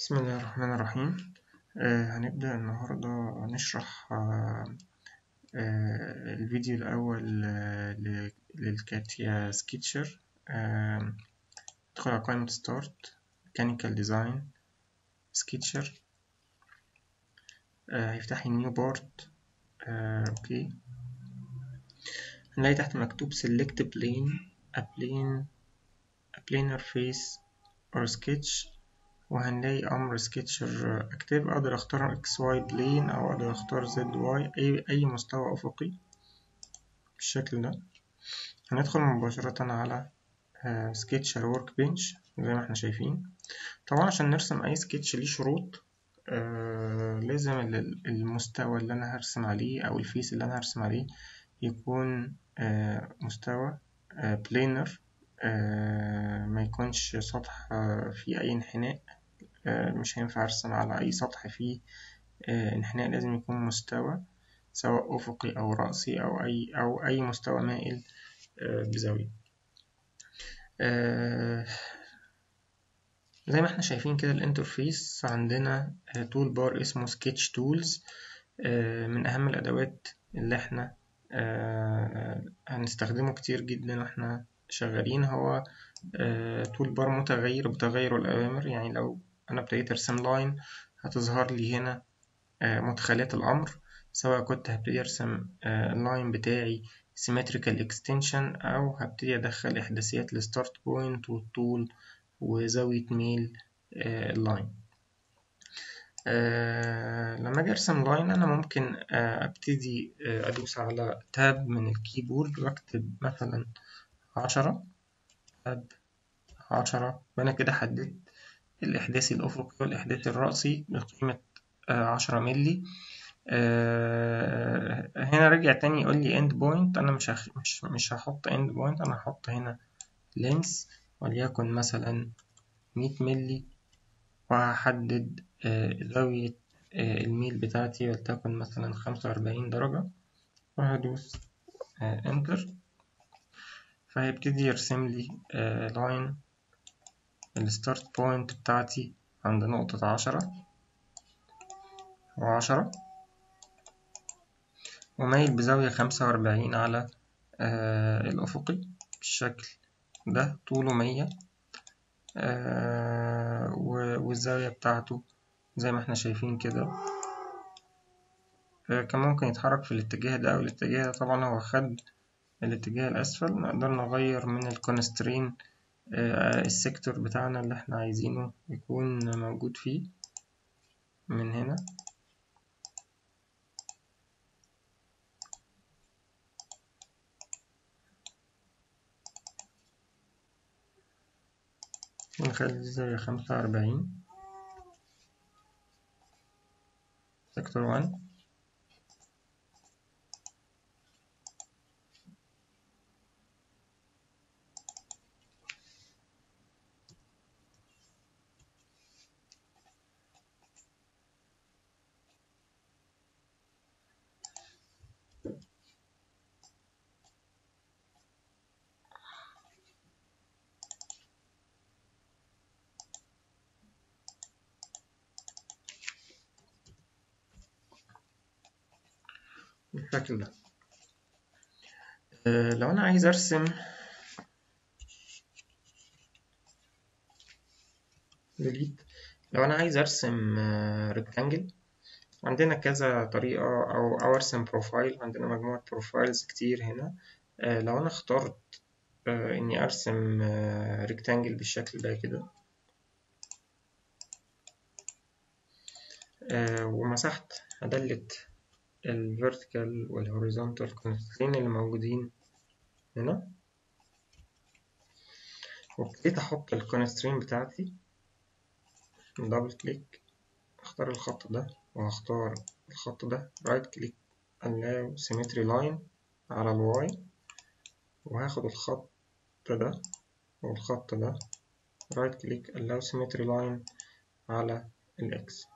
بسم الله الرحمن الرحيم آه هنبدأ النهاردة نشرح آه آه الفيديو الأول آه للكاتيا سكيتشر آه ندخل على قائمة ستارت ميكانيكال ديزاين سكيتشر آه هيفتح لي نيو بورد آه أوكي هنلاقي تحت مكتوب select plane a plane a planar face or sketch وهنلاقي أمر سكتشر أكتب أقدر أختار إكس واي بلين أو أقدر أختار زد واي أي أي مستوى أفقي بالشكل ده هندخل مباشرة على سكتشر ورك بنش زي ما احنا شايفين طبعا عشان نرسم أي سكتش ليه شروط آه لازم المستوى اللي أنا هرسم عليه أو الفيس اللي أنا هرسم عليه يكون آه مستوى آه بلينر آه ما يكونش سطح آه فيه أي انحناء آه مش هينفع أرسم على أي سطح فيه انحناء لازم يكون مستوى سواء أفقي أو رأسي أو أي أو أي مستوى مائل بزاوية زي ما احنا شايفين كده الانترفيس عندنا تول بار اسمه سكتش تولز من أهم الأدوات اللي احنا هنستخدمه كتير جدا واحنا شغالين هو تول بار متغير بتغير الأوامر يعني لو أنا ابتديت أرسم لاين هتظهر لي هنا مدخلات الأمر سواء كنت هبتدي أرسم اللاين بتاعي symmetrical extension أو هبتدي أدخل إحداثيات الستارت بوينت والطول وزاوية ميل اللاين لما أجي أرسم لاين أنا ممكن أبتدي أدوس على تاب من الكيبورد وأكتب مثلا عشرة تاب عشرة وأنا كده حددت الإحداثي الأفقي والإحداثي الرأسي بقيمة عشرة ملي أه هنا رجع تاني يقول لي end point أنا مش هخ... مش مش هحط end point أنا هحط هنا length وليكن مثلا مية ملي وهحدد أه زاوية أه الميل بتاعتي ولتكن مثلا خمسة وأربعين درجة وهدوس enter فهيبتدي يرسم لي لاين الستارت بوينت بتاعتي عند نقطة عشرة وعشرة ومايل بزاوية خمسة وأربعين على آه الأفقي بالشكل ده طوله مية آه والزاوية بتاعته زي ما احنا شايفين كده آه كان ممكن يتحرك في الاتجاه ده أو الاتجاه ده طبعا هو خد الاتجاه الأسفل نقدر نغير من الكونسترين السيكتور بتاعنا اللي احنا عايزينه يكون موجود فيه من هنا ونخلي زي خمسة وأربعين سيكتور وان بالشكل ده أه لو أنا عايز أرسم ديليت لو أنا عايز أرسم ريكتانجل عندنا كذا طريقة أو أو أرسم بروفايل عندنا مجموعة بروفايلز كتير هنا أه لو أنا اخترت أه إني أرسم ريكتانجل بالشكل ده كده ومسحت هدلت الفيرتيكال والهوريزونتال كونسترين اللي موجودين هنا وابتديت احط الكونسترين بتاعتي دبل كليك اختار الخط ده وهختار الخط ده رايت كليك allow symmetry line على الواي وهاخد الخط ده والخط ده رايت كليك allow symmetry line على الاكس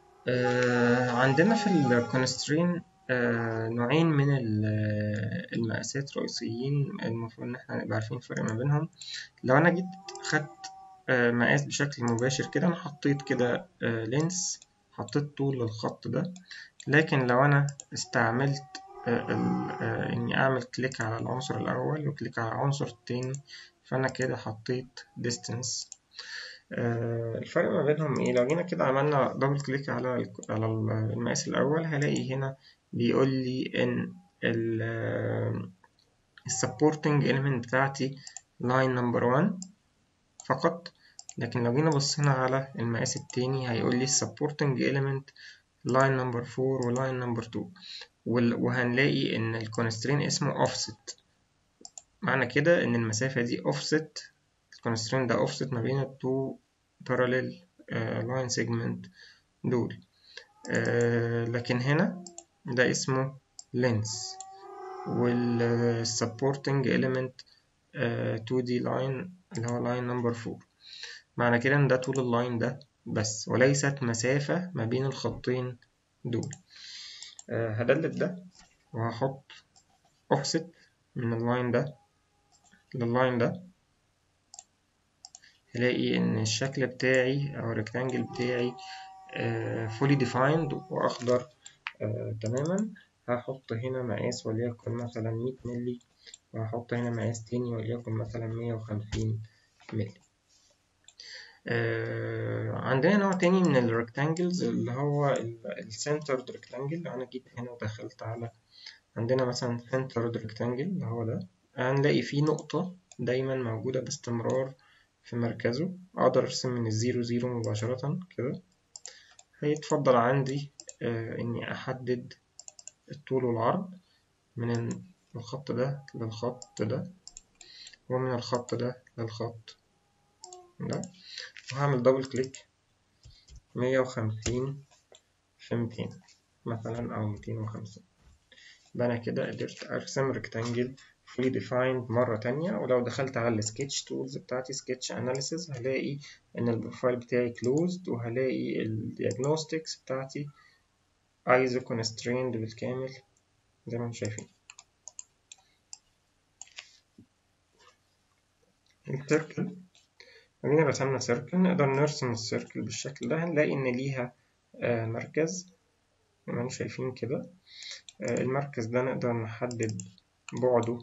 آه عندنا في الكونسترين آه نوعين من مقاسات رئيسيين المفروض إن احنا نبقى عارفين الفرق ما بينهم لو أنا جيت خدت مقاس بشكل مباشر كده أنا حطيت كده لينس حطيت طول للخط ده لكن لو أنا استعملت إني أعمل كليك على العنصر الأول وكليك على العنصر التاني فأنا كده حطيت distance الفرق ما بينهم إيه لو جينا كده عملنا دبل كليك على على المقاس الأول هلاقي هنا بيقول لي إن ال supporting element بتاعتي line number one فقط لكن لو جينا بصينا على المقاس التاني هيقول لي supporting element line number 4 و line number 2 وهنلاقي إن الكونسترين اسمه offset معنى كده إن المسافة دي offset الكونسترين ده offset ما بين التو parallel uh, line segment دول uh, لكن هنا ده اسمه lens وال supporting element uh, 2D line اللي هو line number 4 معنى كده إن ده طول اللاين ده بس وليست مسافة ما بين الخطين دول أه هدلت ده وهحط offset من اللاين ده لللاين ده هلاقي إن الشكل بتاعي أو الريكتانجل بتاعي أه fully defined وأخضر أه تماما هحط هنا مقاس وليكن مثلا مية ملي وهحط هنا مقاس تاني وليكن مثلا مية وخمسين ملي آه عندنا نوع تاني من الريكتانجلز اللي هو السنترد ريكتانجل لو انا جيت هنا ودخلت على عندنا مثلا سنترد ريكتانجل اللي هو ده هنلاقي فيه نقطة دايما موجودة باستمرار في مركزه اقدر ارسم من الزيرو زيرو مباشرة كده هيتفضل عندي آه اني احدد الطول والعرض من الخط ده للخط ده ومن الخط ده للخط ده وهعمل دبل كليك مية وخمسين في ميتين مثلا أو ميتين وخمسين يبقى أنا كده قدرت أرسم ريكتانجل fully defined مرة تانية ولو دخلت على السكتش تولز بتاعتي سكتش اناليسيز هلاقي إن البروفايل بتاعي closed وهلاقي الدياجنوستكس بتاعتي ايزو constrained بالكامل زي ما انتم شايفين السيركل لو جينا رسمنا سيركل نقدر نرسم السيركل بالشكل ده هنلاقي إن ليها آه مركز زي ما انتم شايفين كده آه المركز ده نقدر نحدد بعده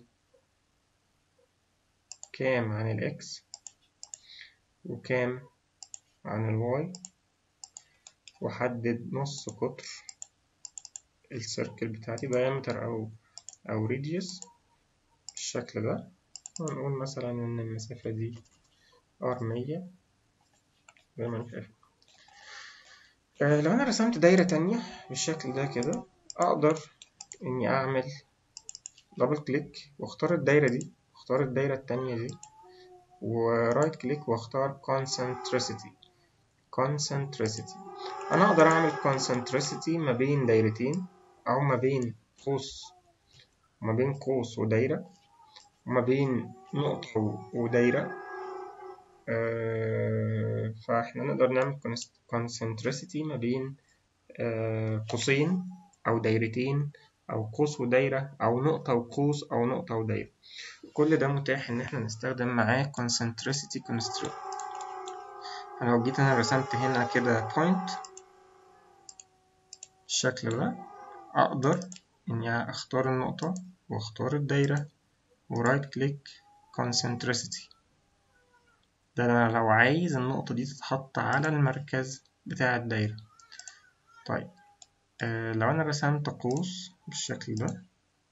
كام عن الإكس وكام عن الواي وأحدد نص قطر السيركل بتاعتي diameter أو أو radius بالشكل ده ونقول مثلا إن المسافة دي ار مية زي ما انت شايف آه لو أنا رسمت دايرة تانية بالشكل ده كده أقدر إني أعمل دبل كليك وأختار الدايرة دي وأختار الدايرة التانية دي ورايت كليك وأختار concentricity concentricity أنا أقدر أعمل concentricity ما بين دايرتين أو ما بين قوس وما بين قوس ودايرة وما بين نقطة ودايرة آه فإحنا نقدر نعمل concentricity ما بين آه قوسين أو دايرتين أو قوس ودايرة أو نقطة وقوس أو نقطة ودايرة كل ده متاح إن إحنا نستخدم معاه concentricity constraint أنا لو جيت أنا رسمت هنا كده point بالشكل ده أقدر إني أختار النقطة وأختار الدايرة ورايت كليك concentricity ده أنا لو عايز النقطة دي تتحط على المركز بتاع الدايرة طيب آه لو أنا رسمت قوس بالشكل ده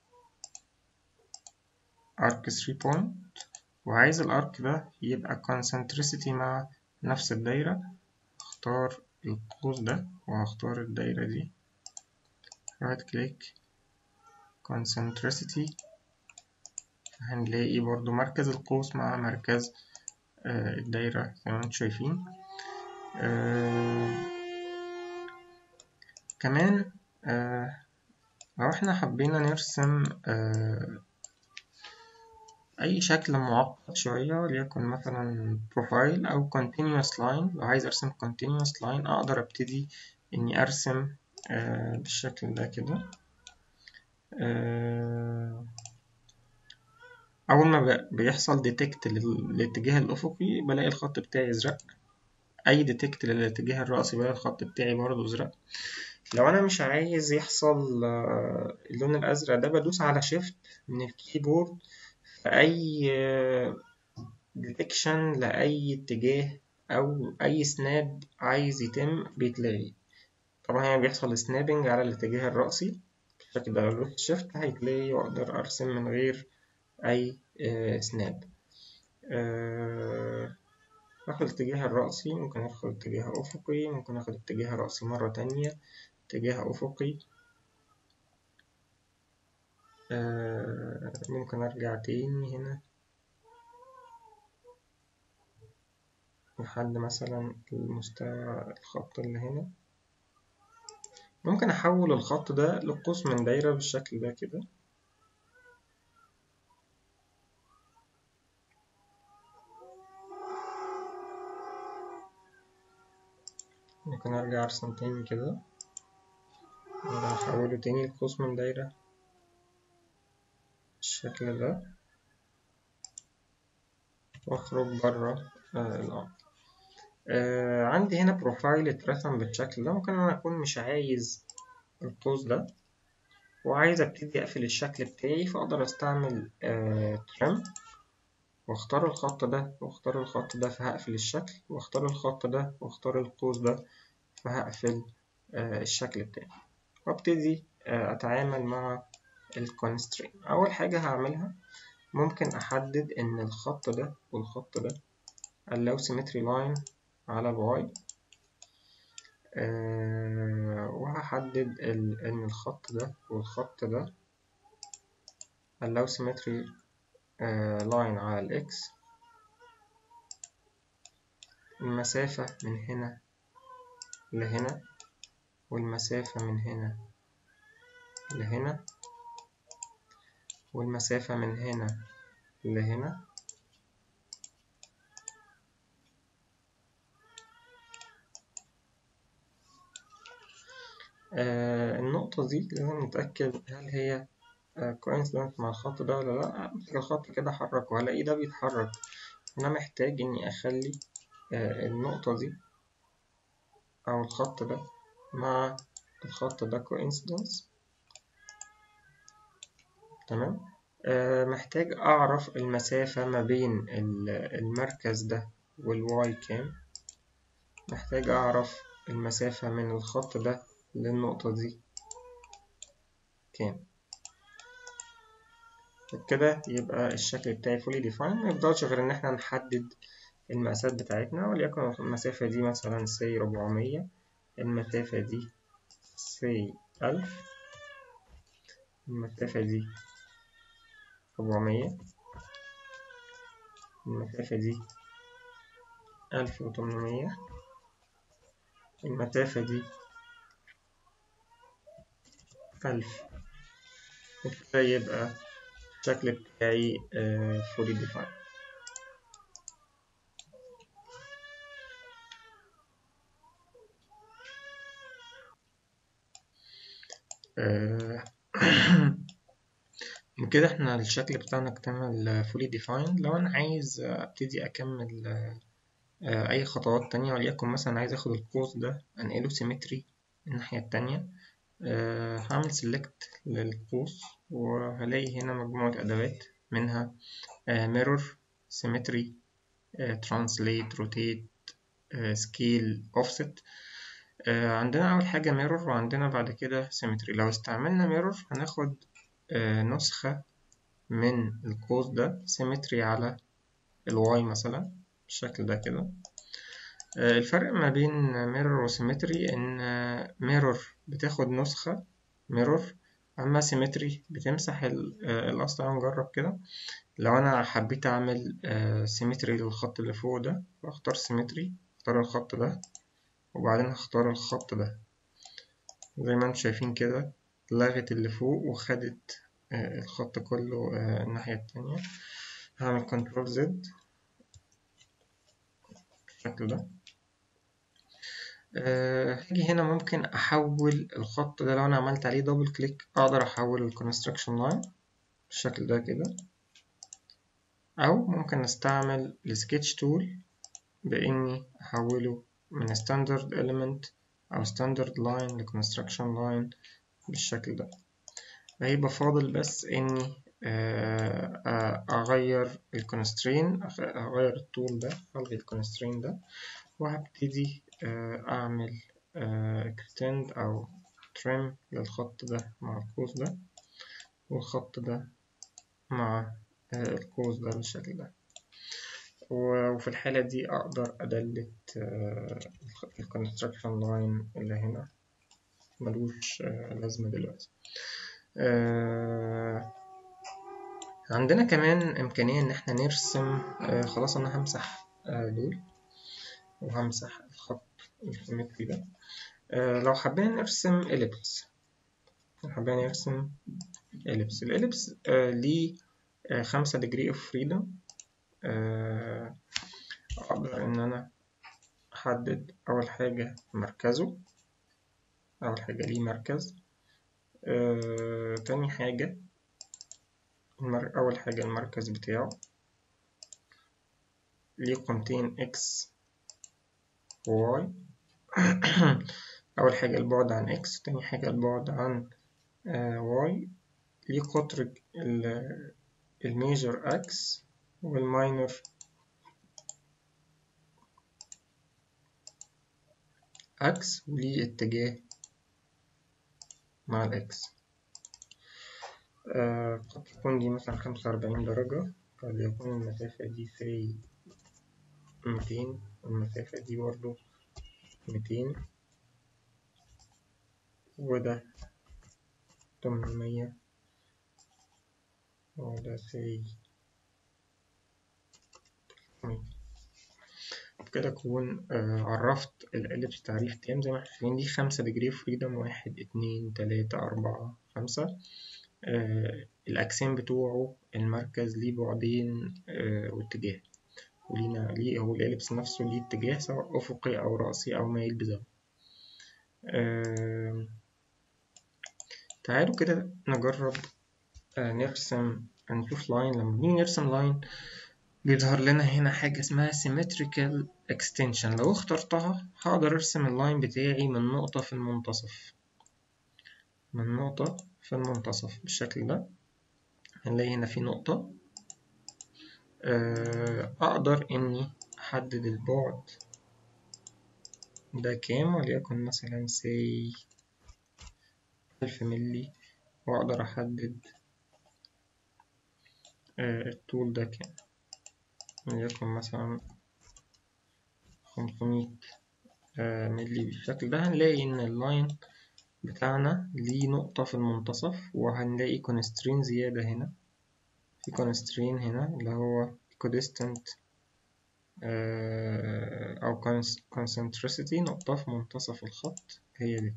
arc 3 point وعايز الارك ده يبقى concentricity مع نفس الدايرة اختار القوس ده وهختار الدايرة دي right click concentricity هنلاقي برضو مركز القوس مع مركز آه الدايرة زي ما انتم شايفين آه كمان آه لو احنا حبينا نرسم آه أي شكل معقد شوية وليكن مثلا بروفايل أو continuous line لو عايز أرسم continuous line أقدر أبتدي إني أرسم آه بالشكل ده كده آه أول ما بيحصل ديتكت للاتجاه الأفقي بلاقي الخط بتاعي أزرق أي ديتكت للاتجاه الرأسي بلاقي الخط بتاعي برضه أزرق لو أنا مش عايز يحصل اللون الأزرق ده بدوس على شيفت من الكيبورد في أي ديتكشن لأي اتجاه أو أي سناب عايز يتم بيتلاقي طبعا هنا بيحصل سنابنج على الاتجاه الرأسي بالشكل ده لو دوست شيفت هيتلاقي وأقدر أرسم من غير أي سناب آخد الاتجاه الرأسي ممكن آخد اتجاه أفقي ممكن آخد اتجاه رأسي مرة تانية اتجاه أفقي ممكن أرجع تاني هنا لحد مثلا المستوى الخط اللي هنا ممكن أحول الخط ده لقوس من دايرة بالشكل ده كده ممكن أرجع أرسم تاني كده أحوله تاني لقوس من دايرة بالشكل ده وأخرج برا آه الأمر آه عندي هنا بروفايل اترسم بالشكل ده ممكن أنا أكون مش عايز القوس ده وعايز أبتدي أقفل الشكل بتاعي فأقدر أستعمل آه ترم واختار الخط ده واختار الخط ده فهقفل الشكل واختار الخط ده واختار القوس ده فهقفل آه الشكل بتاعي وابتدي آه أتعامل مع الكونسترين أول حاجة هعملها ممكن أحدد إن الخط ده والخط ده allow symmetry line على الواي آه وهحدد إن الخط ده والخط ده allow symmetry لاين على الإكس المسافة من هنا لهنا والمسافة من هنا لهنا والمسافة من هنا لهنا آه النقطة دي لازم نتأكد هل هي كوينسيدنت مع الخط ده ولا لأ أمسك الخط كده أحركه هلاقي ده بيتحرك أنا محتاج إني أخلي آه النقطة دي أو الخط ده مع الخط ده كوينسيدنس تمام آه محتاج أعرف المسافة ما بين المركز ده والواي كام محتاج أعرف المسافة من الخط ده للنقطة دي كام كده يبقى الشكل بتاعي فولي ديفاين ميفضلش غير إن احنا نحدد المقاسات بتاعتنا وليكن المسافة دي مثلا سي ربعمية المسافة دي سي ألف المسافة دي ربعمية المسافة دي ألف وتمنمية المسافة دي ألف وكده يبقى الشكل بتاعي فولي ديفاين كده احنا الشكل بتاعنا اكتمل فولي ديفاين لو انا عايز ابتدي اكمل اي خطوات تانية وليكن مثلا عايز اخد القوس ده انقله سيمتري الناحية التانية هعمل سيلكت للقوس وهلاقي هنا مجموعة أدوات منها mirror symmetry translate rotate scale offset عندنا أول حاجة mirror وعندنا بعد كده symmetry لو استعملنا mirror هناخد نسخة من القوس ده symmetry على الواي مثلا بالشكل ده كده الفرق ما بين mirror وسيمتري إن mirror بتاخد نسخة mirror أما سيمتري بتمسح الأصل تعالى نجرب كده لو أنا حبيت أعمل سيمتري للخط اللي فوق ده فأختار سيمتري أختار الخط ده وبعدين هختار الخط ده زي ما انتم شايفين كده لغت اللي فوق وخدت الخط كله الناحية التانية هعمل كنترول زد بالشكل ده هاجي هنا ممكن أحول الخط ده لو أنا عملت عليه دبل كليك أقدر أحول الكونستراكشن لاين بالشكل ده كده أو ممكن نستعمل السكتش تول بإني أحوله من standard element أو standard line ل construction line بالشكل ده هيبقى فاضل بس إني أغير الكونسترين أغير الطول ده ألغي الكونسترين ده وهبتدي أعمل extend أو trim للخط ده مع القوس ده والخط ده مع القوس ده بالشكل ده وفي الحالة دي أقدر أدلت الكونستراكشن لاين اللي هنا ملوش لازمة دلوقتي عندنا كمان إمكانية إن احنا نرسم خلاص أنا همسح دول وهمسح الخط السيمتري ده لو حبينا نرسم إليبس لو حبينا نرسم إليبس الإليبس ليه خمسة degree of freedom أقدر إن أنا أحدد أول حاجة مركزه أول حاجة ليه مركز أه تاني حاجة المر... أول حاجة المركز بتاعه ليه قيمتين x و y أول حاجة البعد عن x تاني حاجة البعد عن آه y ليه قطر الميجر x والماينر x وليه اتجاه مع الإكس آه قد تكون دي مثلا خمسة وأربعين درجة قد يكون المسافة دي سي ميتين والمسافة دي برضو ميتين وده تمنمية وده سي كده أكون آه عرفت الإليبس تعريف تام زي ما احنا شايفين دي خمسة ديجري فريدم واحد اتنين تلاتة أربعة خمسة آه الأجسام بتوعه المركز ليه بعدين آه واتجاه ولينا ليه هو الإليبس نفسه ليه اتجاه سواء أفقي أو رأسي أو مايل بزاوية آه تعالوا كده نجرب آه نرسم نشوف لاين لما بنيجي نرسم لاين بيظهر لنا هنا حاجة اسمها symmetrical extension لو اخترتها هقدر ارسم اللاين بتاعي من نقطة في المنتصف من نقطة في المنتصف بالشكل ده هنلاقي هنا في نقطة أقدر إني أحدد البعد ده كام وليكن مثلا سي ألف ملي وأقدر أحدد الطول ده كام وليكن مثلا خمسمية ملي بالشكل ده هنلاقي إن اللاين بتاعنا ليه نقطة في المنتصف وهنلاقي كونسترين زيادة هنا في كونسترين هنا اللي هو equidistant أو concentricity نقطة في منتصف الخط هي دي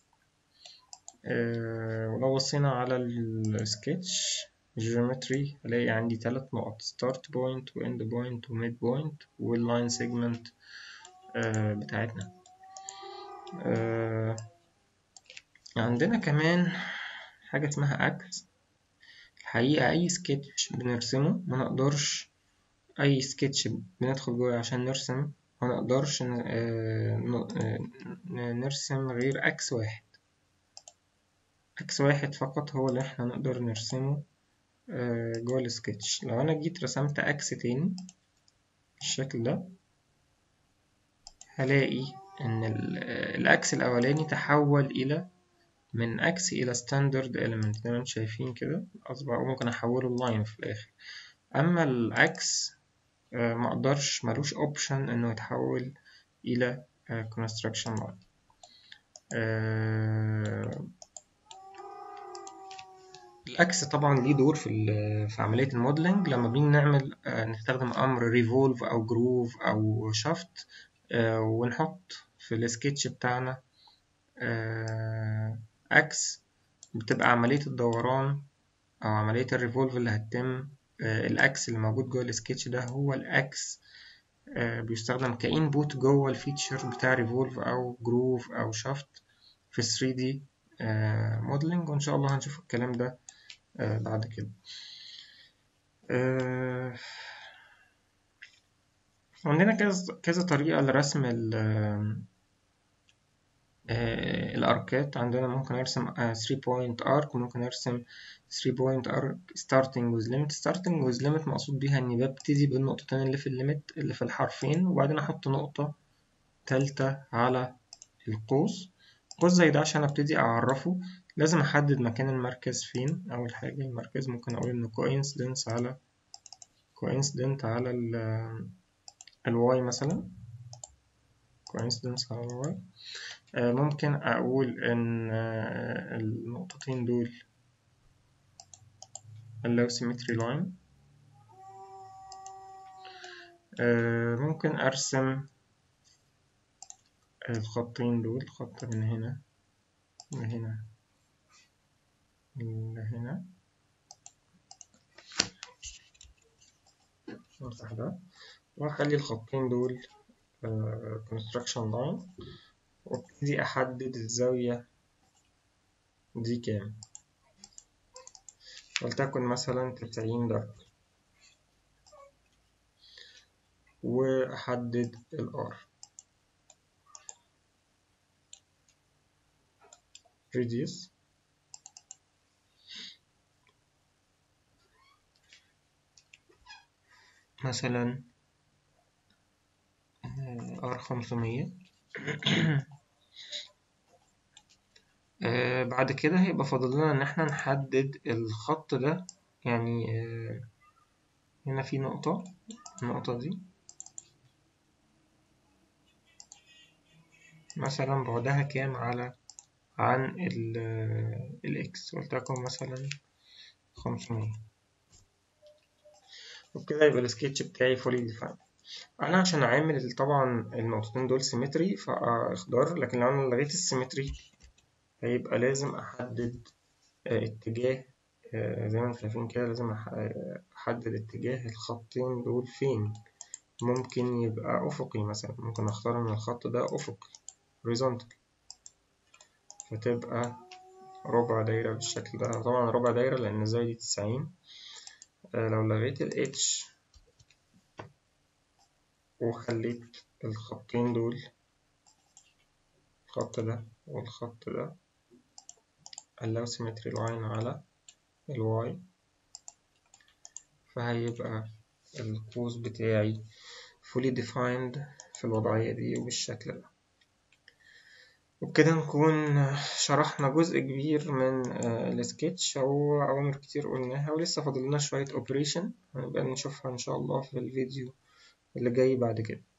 ولو بصينا على السكتش geometry هلاقي عندي تلات نقط start point و end point و mid point والline segment بتاعتنا عندنا كمان حاجة اسمها أكس الحقيقة أي سكتش بنرسمه ما نقدرش أي سكتش بندخل جوه عشان نرسم ما نقدرش نرسم غير أكس واحد أكس واحد فقط هو اللي احنا نقدر نرسمه جوه السكتش لو أنا جيت رسمت أكس تاني بالشكل ده هلاقي إن الأكس الأولاني تحول إلى من أكس إلى ستاندرد element زي ما انتم شايفين كده أصبح ممكن أحوله لاين في الآخر أما الأكس مقدرش ملوش أوبشن إنه يتحول إلى construction line الأكس طبعا ليه دور في في عملية الموديلنج لما بنيجي نعمل نستخدم أمر ريفولف أو جروف أو شافت ونحط في السكتش بتاعنا اكس بتبقى عملية الدوران أو عملية الريفولف اللي هتتم الأكس اللي موجود جوه السكتش ده هو الأكس بيستخدم كإنبوت جوه الفيتشر بتاع ريفولف أو جروف أو شافت في 3D موديلنج وإن شاء الله هنشوف الكلام ده بعد كده عندنا كذا كذا طريقة لرسم ال آه، الأركات عندنا ممكن أرسم 3 point arc ممكن أرسم 3 point arc starting with limit starting with limit مقصود بيها إني ببتدي بالنقطتين اللي في الليمت اللي في الحرفين وبعدين أحط نقطة تالتة على القوس قوس زي ده عشان أبتدي أعرفه لازم أحدد مكان المركز فين أول حاجة المركز ممكن أقول إنه coincidence على coincident على ال الواي مثلا coincidence على الواي ممكن أقول إن النقطتين دول allow symmetry line ممكن أرسم الخطين دول خط من هنا لهنا لهنا امسح ده وأخلي الخطين دول construction line وابتدي أحدد الزاوية دي كام ولتكن مثلا تسعين درجة وأحدد الآر radius مثلا ار خمسمية آه بعد كده هيبقى فاضل لنا إن احنا نحدد الخط ده يعني آه هنا في نقطة النقطة دي مثلا بعدها كام على عن ال الإكس ولتكن مثلا خمسمية وبكده يبقى السكتش بتاعي فولي ديفاين أنا عشان أعمل طبعا النقطتين دول سيمتري فأختار لكن لو أنا لغيت السيمتري هيبقى لازم أحدد اتجاه زي ما انتم شايفين كده لازم أحدد اتجاه الخطين دول فين ممكن يبقى أفقي مثلا ممكن أختار إن الخط ده أفقي horizontal فتبقى ربع دايرة بالشكل ده طبعا ربع دايرة لأن الزاوية دي تسعين لو لغيت ال H وخليت الخطين دول الخط ده والخط ده allow symmetry line على ال Y فهيبقى القوس بتاعي fully defined في الوضعية دي وبالشكل ده وبكده نكون شرحنا جزء كبير من السكتش أو أوامر كتير قلناها ولسه فاضلنا شوية اوبريشن هنبقى نشوفها إن شاء الله في الفيديو اللي جاي بعد كده